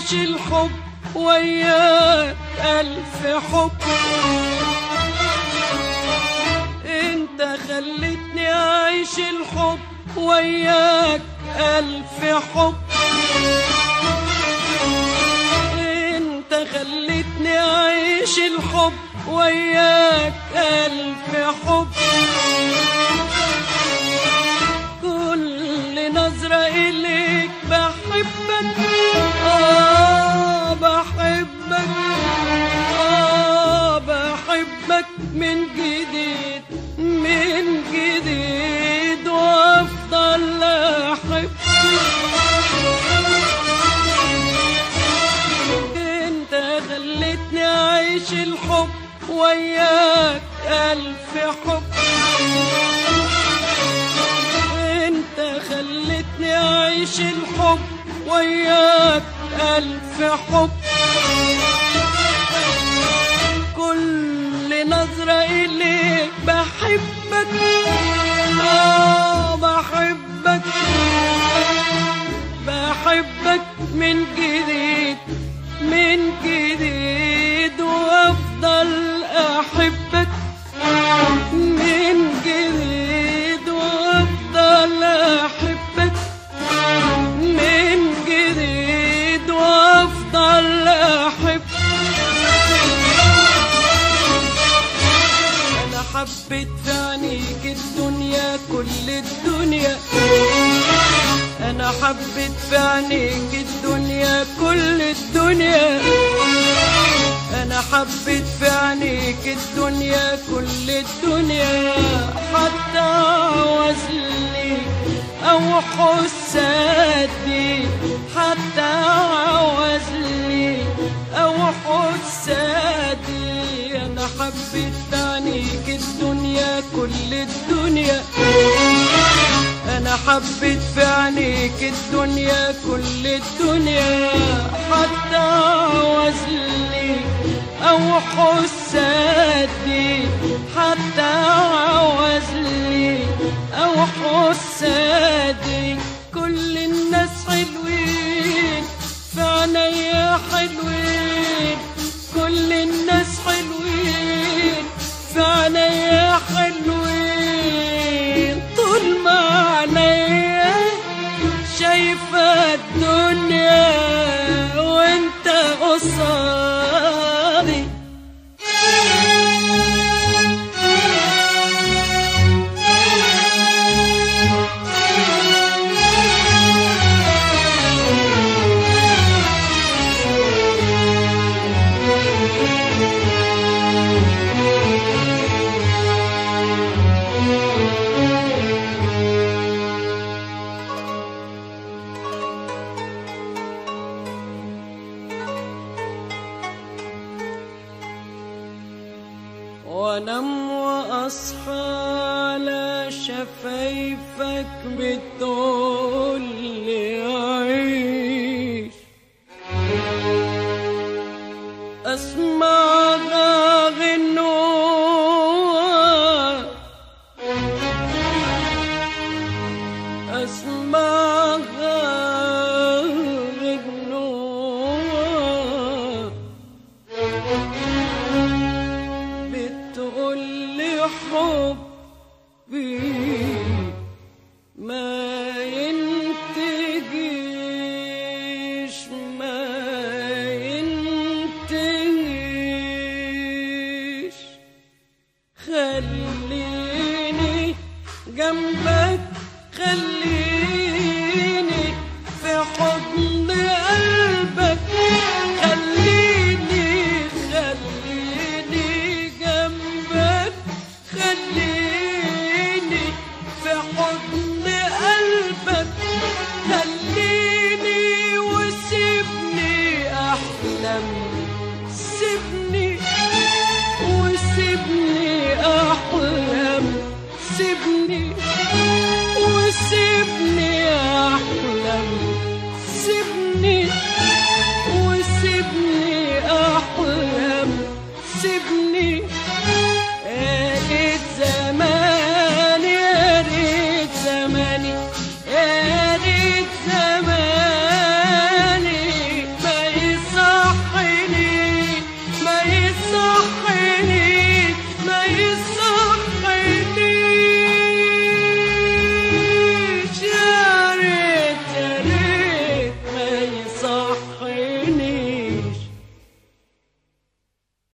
أعيش الحب وياك ألف حب انت خلتني أعيش الحب وياك ألف حب انت خلتني أعيش الحب وياك ألف حب كل نظرة إليك بحبك آه بحبك آه بحبك من جديد من جديد وأفضل أحب انت خلتني أعيش الحب وياك ألف حب انت خلتني اعيش الحب وياك الف حب كل نظرة اليك بحبك اه بحبك بحبك من جديد من جديد وافضل احبك من جديد وافضل احبك من جديد وافضل احبك انا حبيت في عينيك الدنيا كل الدنيا انا حبيت في عينيك الدنيا كل الدنيا انا حبيت في عينيك الدنيا كل الدنيا حتى عوزلي او حسادي حتى عوزلي او حسادي انا حبيت في عينيك الدنيا كل الدنيا انا حبيت في عينيك الدنيا كل الدنيا حتى عوزلي او حسادي حتى عوزلي او حسادي كل الناس حلوين في عينيا حلوين كل الناس حلوين في عينيا حلوين طول ما عينيا شايفة الدنيا وانت قصادي وانام واصحى على شفايفك بتقول لي عيش اسمع غنوة اسمع غنوة بتقول لي حبي ما ينتهيش ما ينتهيش خليني جنبك خليني في حضن قلبك خليني خليني جنبك خليني في حضن قلبك خليني وسيبني احلم سيبني